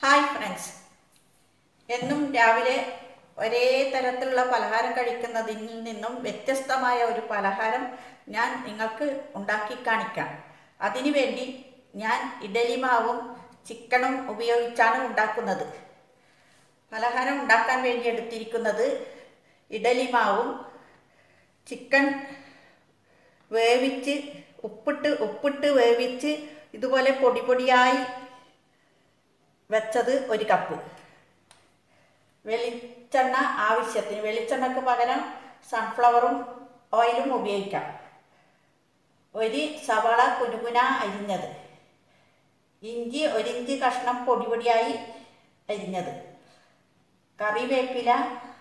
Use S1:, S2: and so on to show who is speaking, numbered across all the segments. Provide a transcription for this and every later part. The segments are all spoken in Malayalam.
S1: ഹായ് ഫ്രണ്ട്സ് എന്നും രാവിലെ ഒരേ തരത്തിലുള്ള പലഹാരം കഴിക്കുന്നതിൽ നിന്നും വ്യത്യസ്തമായ ഒരു പലഹാരം ഞാൻ നിങ്ങൾക്ക് ഉണ്ടാക്കി കാണിക്കാം അതിനുവേണ്ടി ഞാൻ ഇഡലി മാവും ചിക്കനും ഉപയോഗിച്ചാണ് ഉണ്ടാക്കുന്നത് പലഹാരം ഉണ്ടാക്കാൻ വേണ്ടി എടുത്തിരിക്കുന്നത് ഇഡലി മാവും ചിക്കൻ വേവിച്ച് ഉപ്പിട്ട് ഉപ്പിട്ട് വേവിച്ച് ഇതുപോലെ പൊടി പൊടിയായി വെച്ചത് ഒരു കപ്പ് വെളിച്ചെണ്ണ ആവശ്യത്തിന് വെളിച്ചെണ്ണക്ക് പകരം സൺഫ്ലവറും ഓയിലും ഉപയോഗിക്കാം ഒരു സവാള കുനുകുന അരിഞ്ഞത് ഇഞ്ചി ഒരിഞ്ച് കഷ്ണം പൊടി പൊടിയായി അരിഞ്ഞത് കറിവേപ്പില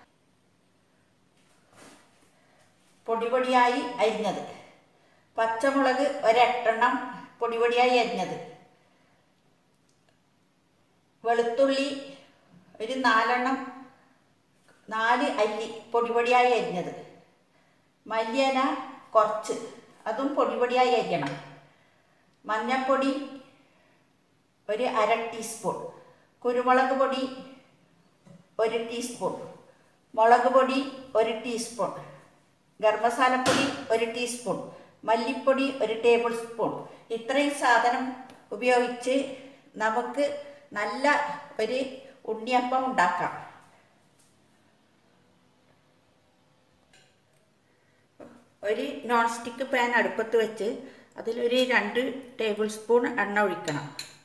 S1: പൊടി പൊടിയായി അരിഞ്ഞത് പച്ചമുളക് ഒരെട്ടെണ്ണം പൊടി പൊടിയായി അരിഞ്ഞത് വെളുത്തുള്ളി ഒരു നാലെണ്ണം നാല് അല്ലി പൊടി പൊടിയായി അരിഞ്ഞത് മല്ലിയില കുറച്ച് അതും പൊടി പൊടിയായി അരിയണം മഞ്ഞൾപ്പൊടി ഒരു അര ടീസ്പൂൺ കുരുമുളക് പൊടി ഒരു ടീസ്പൂൺ മുളക് പൊടി ഒരു ടീസ്പൂൺ ഗരം മസാലപ്പൊടി ഒരു ടീസ്പൂൺ മല്ലിപ്പൊടി ഒരു ടേബിൾ സ്പൂൺ ഇത്രയും സാധനം ഉപയോഗിച്ച് നമുക്ക് നല്ല ഒരു ഉണ്ണിയപ്പം ഉണ്ടാക്കാം ഒരു നോൺ സ്റ്റിക്ക് പാൻ അടുപ്പത്ത് വെച്ച് അതിലൊരു രണ്ട് ടേബിൾ സ്പൂൺ എണ്ണ ഒഴിക്കണം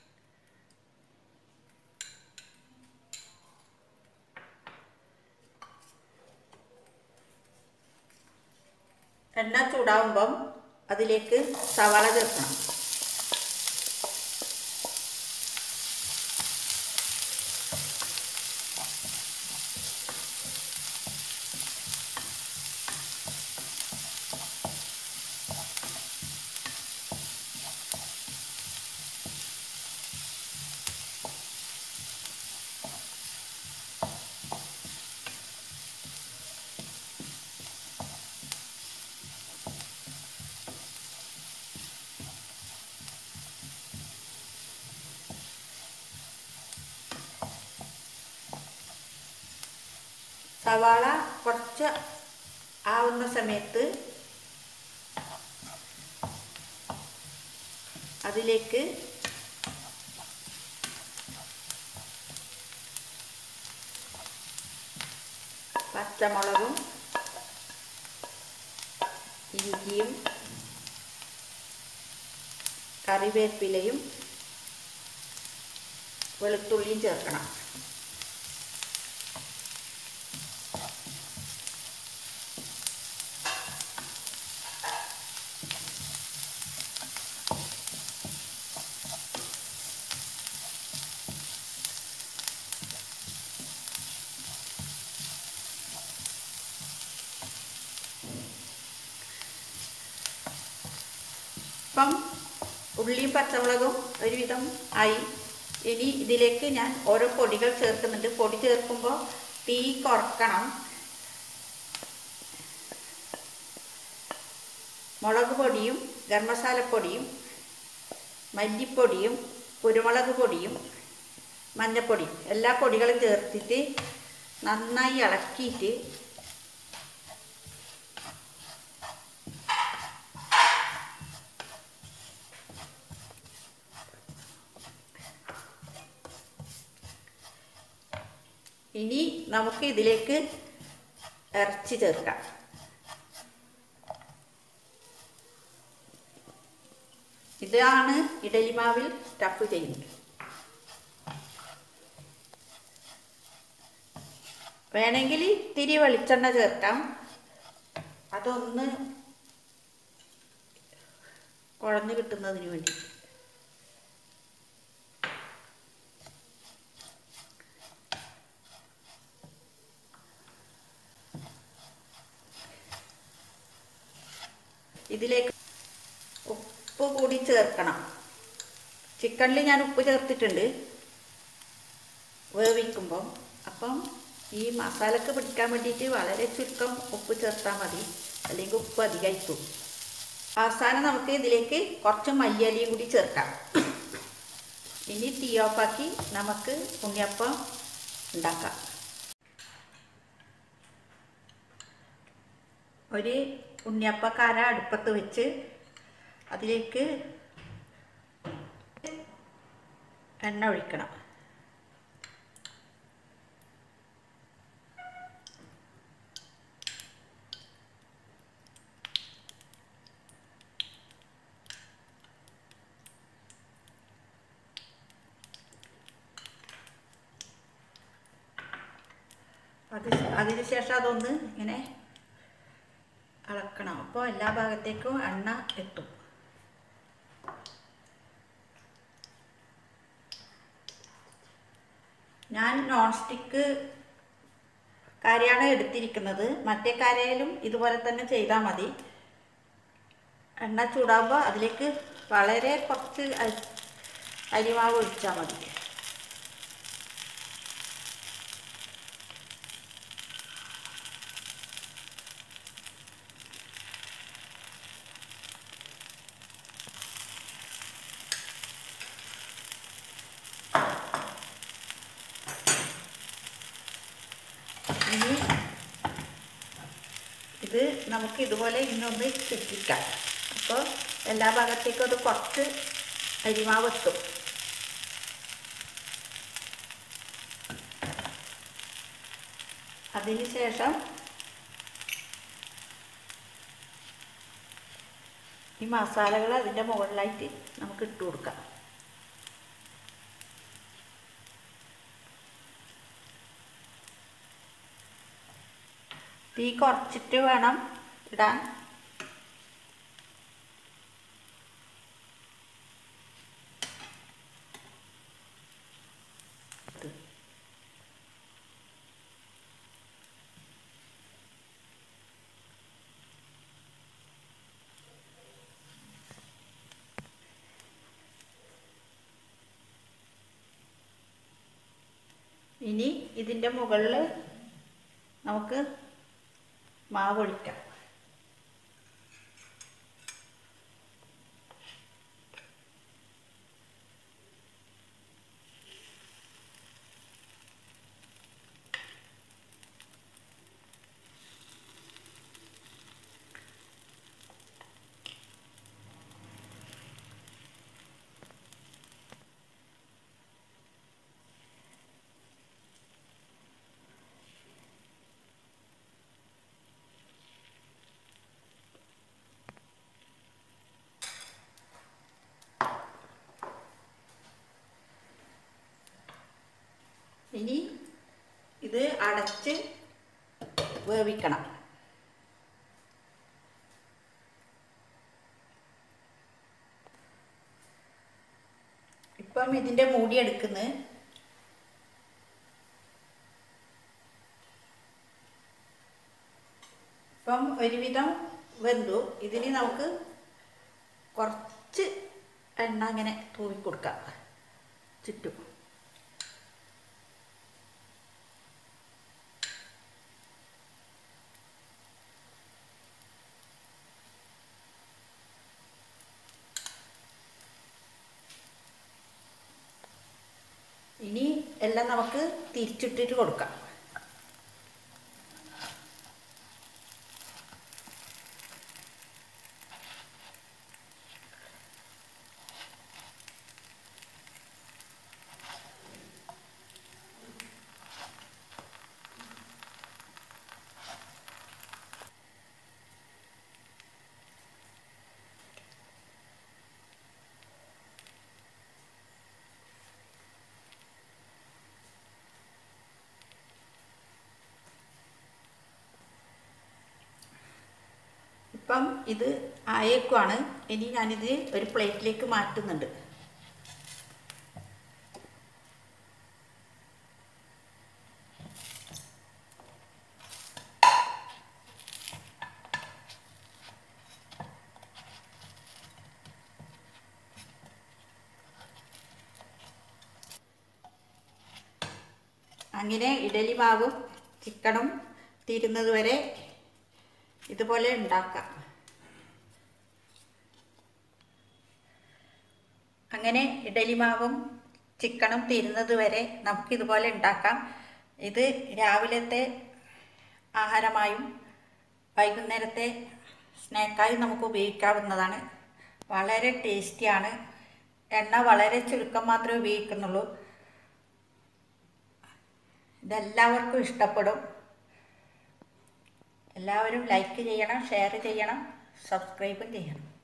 S1: എണ്ണ ചൂടാവുമ്പം അതിലേക്ക് സവാള ചേർക്കണം സവാള കുറച്ച് ആവുന്ന സമയത്ത് അതിലേക്ക് പച്ചമുളകും ഇഞ്ചിയും കറിവേപ്പിലയും വെളുത്തുള്ളിയും ചേർക്കണം ഇപ്പം ഉള്ളിയും പച്ചമുളകും ഒരുവിധം ആയി ഇനി ഇതിലേക്ക് ഞാൻ ഓരോ പൊടികൾ ചേർക്കുന്നുണ്ട് പൊടി ചേർക്കുമ്പോൾ തീ കുറക്കണം മുളക് പൊടിയും ഗരം മസാലപ്പൊടിയും മല്ലിപ്പൊടിയും കുരുമുളക് പൊടിയും മഞ്ഞൾപ്പൊടിയും എല്ലാ പൊടികളും ചേർത്തിട്ട് നന്നായി ഇളക്കിയിട്ട് ഇനി നമുക്ക് ഇതിലേക്ക് ഇറച്ചി ചേർക്കാം ഇതാണ് ഇഡലി മാവിൽ സ്റ്റഫ് ചെയ്യുന്നത് വേണമെങ്കിൽ ഇത്തിരി വെളിച്ചെണ്ണ ചേർക്കാം അതൊന്ന് കുഴഞ്ഞു കിട്ടുന്നതിന് വേണ്ടി ഇതിലേക്ക് ഉപ്പ് കൂടി ചേർക്കണം ചിക്കനിൽ ഞാൻ ഉപ്പ് ചേർത്തിട്ടുണ്ട് വേവിക്കുമ്പം അപ്പം ഈ മസാലക്ക് പിടിക്കാൻ വേണ്ടിയിട്ട് വളരെ ചുരുക്കം ഉപ്പ് ചേർത്താൽ മതി അല്ലെങ്കിൽ ഉപ്പ് അധികമായി പോകും അവസാനം നമുക്ക് ഇതിലേക്ക് കുറച്ച് മല്ലിയലയും കൂടി ചേർക്കാം ഇനി തീ ഓഫാക്കി നമുക്ക് ഉണ്ണിയപ്പം ഉണ്ടാക്കാം ഒരു ഉണ്ണിയപ്പക്കാര അടുപ്പത്ത് വെച്ച് അതിലേക്ക് എണ്ണ ഒഴിക്കണം അത് അതിനുശേഷം അതൊന്ന് ഇങ്ങനെ ഇളക്കണം അപ്പോൾ എല്ലാ ഭാഗത്തേക്കും എണ്ണ എത്തും ഞാൻ നോൺ സ്റ്റിക്ക് കാര്യമാണ് എടുത്തിരിക്കുന്നത് മറ്റേ കാര്യയിലും ഇതുപോലെ തന്നെ ചെയ്താൽ മതി എണ്ണ ചൂടാകുമ്പോൾ അതിലേക്ക് വളരെ കുറച്ച് അരി അരിമാവ് ഒഴിച്ചാൽ മതി ഇനി ഇത് നമുക്ക് ഇതുപോലെ ഇന്നൊന്ന് ചുറ്റിക്കാം അപ്പോൾ എല്ലാ ഭാഗത്തേക്കും അത് കുറച്ച് അരിമാവ് എത്തും അതിന് ശേഷം ഈ മസാലകൾ അതിൻ്റെ മുകളിലായിട്ട് നമുക്ക് ഇട്ട് കൊടുക്കാം തീ കുറച്ചിട്ട് വേണം ഇടാൻ ഇനി ഇതിൻ്റെ മുകളിൽ നമുക്ക് മാവ് ഒഴിക്കാം ഇനി ഇത് അടച്ച് വേവിക്കണം ഇപ്പം ഇതിൻ്റെ മൂടി എടുക്കുന്നത് ഇപ്പം ഒരുവിധം വെന്തു ഇതിന് നമുക്ക് കുറച്ച് എണ്ണ ഇങ്ങനെ തൂവി കൊടുക്കാം ചുറ്റും ഇനി എല്ലാം നമുക്ക് തിരിച്ചിട്ടിട്ട് കൊടുക്കാം ഇപ്പം ഇത് ആയേക്കുവാണ് ഇനി ഞാനിത് ഒരു പ്ലേറ്റിലേക്ക് മാറ്റുന്നുണ്ട് അങ്ങനെ ഇഡലി മാവും ചിക്കനും തീരുന്നത് വരെ ഇതുപോലെ ഉണ്ടാക്കാം അങ്ങനെ ഇഡലി മാവും ചിക്കനും തീരുന്നത് വരെ നമുക്കിതുപോലെ ഉണ്ടാക്കാം ഇത് രാവിലത്തെ ആഹാരമായും വൈകുന്നേരത്തെ സ്നാക്കായും നമുക്ക് ഉപയോഗിക്കാവുന്നതാണ് വളരെ ടേസ്റ്റിയാണ് എണ്ണ വളരെ ചുരുക്കം മാത്രമേ ഉപയോഗിക്കുന്നുള്ളൂ ഇതെല്ലാവർക്കും ഇഷ്ടപ്പെടും എല്ലാവരും ലൈക്ക് ചെയ്യണം ഷെയർ ചെയ്യണം സബ്സ്ക്രൈബും ചെയ്യണം